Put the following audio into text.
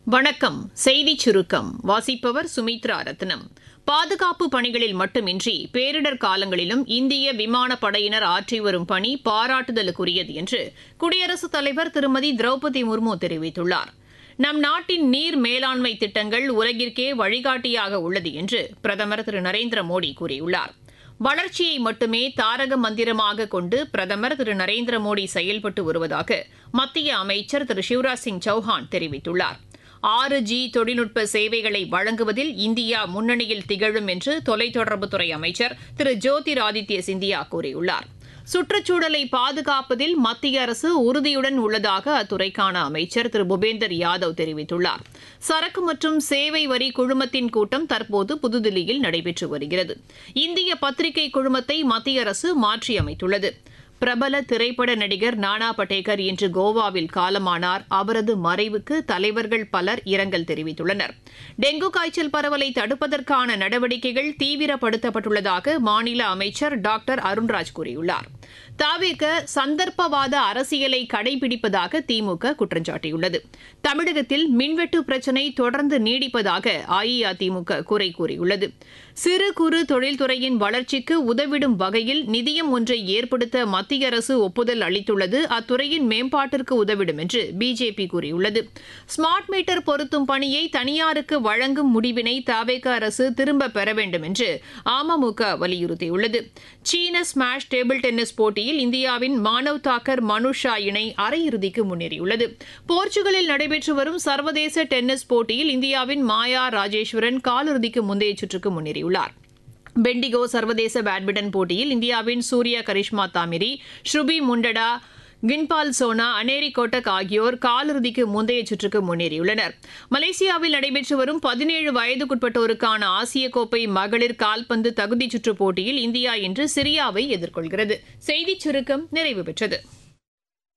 வணக்கம் செய்திச் சுருக்கம் வாசிப்பவர் சுமித்ரா ரத்னம் பாதுகாப்பு பணிகளில் மட்டுமின்றி பேரிடர் காலங்களிலும் இந்திய விமானப்படையினர் ஆற்றி வரும் பணி பாராட்டுதலுக்குரியது என்று குடியரசுத் தலைவர் திருமதி திரௌபதி முர்மு தெரிவித்துள்ளார் நம் நாட்டின் நீர் மேலாண்மை திட்டங்கள் உலகிற்கே வழிகாட்டியாக உள்ளது என்று பிரதமர் திரு நரேந்திர மோடி கூறியுள்ளார் வளர்ச்சியை மட்டுமே தாரக மந்திரமாக கொண்டு பிரதமர் திரு நரேந்திர மோடி செயல்பட்டு வருவதாக மத்திய அமைச்சர் திரு சிவராஜ் சிங் சௌஹான் தெரிவித்துள்ளார் ஆறு ஜி தொழில்நுட்ப சேவைகளை வழங்குவதில் இந்தியா முன்னணியில் திகழும் என்று தொலைத்தொடர்புத்துறை அமைச்சர் திரு ஜோதிராதித்ய சிந்தியா கூறியுள்ளார் சுற்றுச்சூழலை பாதுகாப்பதில் மத்திய அரசு உறுதியுடன் உள்ளதாக அத்துறைக்கான அமைச்சர் திரு பூபேந்தர் யாதவ் தெரிவித்துள்ளார் சரக்கு மற்றும் சேவை வரி குழுமத்தின் கூட்டம் தற்போது புதுதில்லியில் நடைபெற்று வருகிறது இந்திய பத்திரிகை குழுமத்தை மத்திய அரசு மாற்றியமைத்துள்ளது பிரபல திரைப்பட நடிகர் நானா படேகர் இன்று கோவாவில் காலமானார் அவரது மறைவுக்கு தலைவர்கள் பலர் இரங்கல் தெரிவித்துள்ளனர் டெங்கு காய்ச்சல் பரவலை தடுப்பதற்கான நடவடிக்கைகள் தீவிரப்படுத்தப்பட்டுள்ளதாக மாநில அமைச்சர் டாக்டர் அருண்ராஜ் கூறியுள்ளார் தாவேக சந்தர்ப்பவாத அரசியலை கடைபிடிப்பதாக திமுக குற்றம் சாட்டியுள்ளது தமிழகத்தில் மின்வெட்டு பிரச்சினை தொடர்ந்து நீடிப்பதாக அஇஅதிமுக குறை கூறியுள்ளது சிறு குறு தொழில்துறையின் வளர்ச்சிக்கு உதவிடும் வகையில் நிதியம் ஒன்றை ஏற்படுத்த மத்திய அரசு ஒப்புதல் அளித்துள்ளது அத்துறையின் மேம்பாட்டிற்கு உதவிடும் என்று பிஜேபி கூறியுள்ளது ஸ்மார்ட் மீட்டர் பொருத்தும் பணியை தனியாருக்கு வழங்கும் முடிவினை தாவேக அரசு திரும்பப் பெற வேண்டும் என்று அமமுக வலியுறுத்தியுள்ளது சீன ஸ்மாஷ் டேபிள் டென்னிஸ் போட்டியில் இந்தியாவின் மானவ் தாக்கர் மனுஷா இணை அரையிறுதிக்கு முன்னேறியுள்ளது போர்ச்சுகலில் நடைபெற்று வரும் சர்வதேச டென்னிஸ் போட்டியில் இந்தியாவின் மாயா ராஜேஸ்வரன் காலிறுதிக்கு முந்தைய சுற்றுக்கு முன்னேறியுள்ளார் பெண்டிகோ சர்வதேச பேட்மிண்டன் போட்டியில் இந்தியாவின் சூர்யா கரிஷ்மா தாமிரி ஸ்ருபி முண்டடா கின்பால் சோனா அனேரி கோட்டக் ஆகியோர் காலிறுதிக்கு முந்தைய சுற்றுக்கு முன்னேறியுள்ளனர் மலேசியாவில் நடைபெற்று வரும் பதினேழு வயதுக்குட்பட்டோருக்கான ஆசிய கோப்பை மகளிர் கால்பந்து தகுதிச் சுற்றுப் போட்டியில் இந்தியா இன்று சிரியாவை எதிர்கொள்கிறது செய்திச் சுருக்கம் நிறைவு பெற்றது